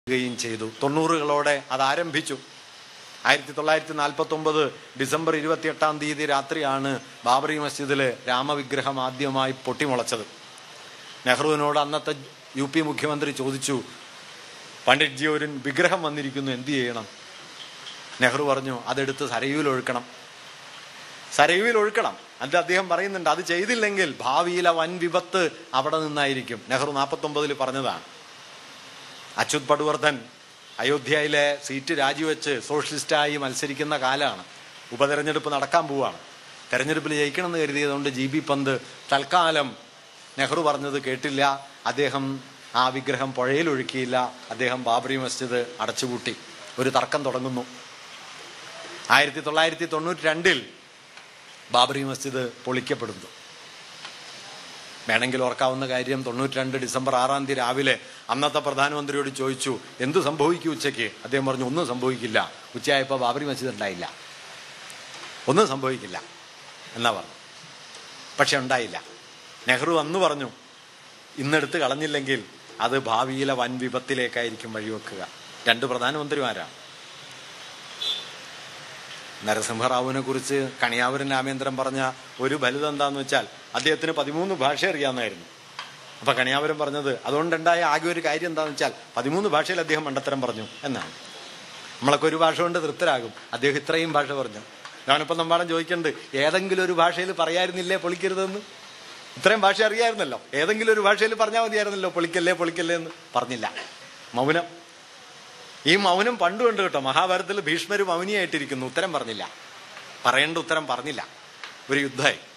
ുകയും ചെയ്തു തൊണ്ണൂറുകളോടെ അത് ആരംഭിച്ചു ആയിരത്തി തൊള്ളായിരത്തി നാൽപ്പത്തി ഒമ്പത് ഡിസംബർ ഇരുപത്തിയെട്ടാം തീയതി രാത്രിയാണ് ബാബറി മസ്ജിദിൽ രാമവിഗ്രഹം ആദ്യമായി പൊട്ടിമുളച്ചത് നെഹ്റുവിനോട് അന്നത്തെ യു പി മുഖ്യമന്ത്രി ചോദിച്ചു പണ്ഡിറ്റ്ജി ഒരു വിഗ്രഹം വന്നിരിക്കുന്നു എന്ത് ചെയ്യണം നെഹ്റു പറഞ്ഞു അതെടുത്ത് സരയുവിൽ ഒഴുക്കണം സരയുവിൽ ഒഴുക്കണം അത് അദ്ദേഹം പറയുന്നുണ്ട് അത് ചെയ്തില്ലെങ്കിൽ ഭാവിയിലെ വൻ വിപത്ത് അവിടെ നിന്നായിരിക്കും നെഹ്റു നാൽപ്പത്തൊമ്പതിൽ പറഞ്ഞതാണ് അച്യുത് പടുവർദ്ധൻ അയോധ്യയിലെ സീറ്റ് രാജിവെച്ച് സോഷ്യലിസ്റ്റായി മത്സരിക്കുന്ന കാലമാണ് ഉപതെരഞ്ഞെടുപ്പ് നടക്കാൻ പോവാണ് തെരഞ്ഞെടുപ്പിൽ ജയിക്കണമെന്ന് കരുതിയതുകൊണ്ട് ജി ബി പന്ത് തൽക്കാലം നെഹ്റു പറഞ്ഞത് കേട്ടില്ല അദ്ദേഹം ആ വിഗ്രഹം പുഴയിൽ ഒഴുക്കിയില്ല അദ്ദേഹം ബാബറി മസ്ജിദ് അടച്ചുപൂട്ടി ഒരു തർക്കം തുടങ്ങുന്നു ആയിരത്തി തൊള്ളായിരത്തി തൊണ്ണൂറ്റി രണ്ടിൽ ബാബറി മസ്ജിദ് പൊളിക്കപ്പെടുന്നു വേണമെങ്കിൽ ഓർക്കാവുന്ന കാര്യം തൊണ്ണൂറ്റി രണ്ട് ഡിസംബർ ആറാം തീയതി രാവിലെ അന്നത്തെ പ്രധാനമന്ത്രിയോട് ചോദിച്ചു എന്ത് സംഭവിക്കും ഉച്ചയ്ക്ക് അദ്ദേഹം പറഞ്ഞു ഒന്നും സംഭവിക്കില്ല ഉച്ചയായപ്പോൾ ബാബറി മസ്ജിദ് ഉണ്ടായില്ല ഒന്നും സംഭവിക്കില്ല എന്നാ പറഞ്ഞു പക്ഷെ ഉണ്ടായില്ല നെഹ്റു അന്ന് പറഞ്ഞു ഇന്നെടുത്ത് കളഞ്ഞില്ലെങ്കിൽ അത് ഭാവിയിലെ വൻ വിപത്തിലേക്കായിരിക്കും വഴിവെക്കുക രണ്ട് പ്രധാനമന്ത്രിമാരാണ് നരസിംഹറാവുവിനെ കുറിച്ച് കണിയാവൂരൻ രാമേന്ദ്രൻ പറഞ്ഞ ഒരു ഫലിതം എന്താന്ന് വെച്ചാൽ അദ്ദേഹത്തിന് പതിമൂന്ന് ഭാഷ അറിയാമെന്നായിരുന്നു അപ്പൊ കണിയാവൂരൻ പറഞ്ഞത് അതുകൊണ്ടുണ്ടായ ആകെ ഒരു കാര്യം എന്താന്ന് വെച്ചാൽ പതിമൂന്ന് ഭാഷയിൽ അദ്ദേഹം മണ്ടത്തരം പറഞ്ഞു എന്നാണ് നമ്മളൊക്കെ ഒരു ഭാഷ കൊണ്ട് തൃപ്തരാകും അദ്ദേഹം ഇത്രയും ഭാഷ പറഞ്ഞു ഞാനിപ്പം നമ്മളാണ് ചോദിക്കേണ്ടത് ഏതെങ്കിലും ഒരു ഭാഷയിൽ പറയായിരുന്നില്ലേ പൊളിക്കരുതെന്ന് ഇത്രയും ഭാഷ അറിയായിരുന്നല്ലോ ഏതെങ്കിലും ഒരു ഭാഷയിൽ പറഞ്ഞാൽ മതിയായിരുന്നല്ലോ പൊളിക്കല്ലേ പൊളിക്കല്ലേ എന്ന് പറഞ്ഞില്ല മൗനം ഈ മൗനം പണ്ടുണ്ട് കേട്ടോ മഹാഭാരതത്തിൽ ഭീഷ്മര് മൗനിയായിട്ടിരിക്കുന്നു ഉത്തരം പറഞ്ഞില്ല പറയേണ്ട ഉത്തരം പറഞ്ഞില്ല ഒരു യുദ്ധമായി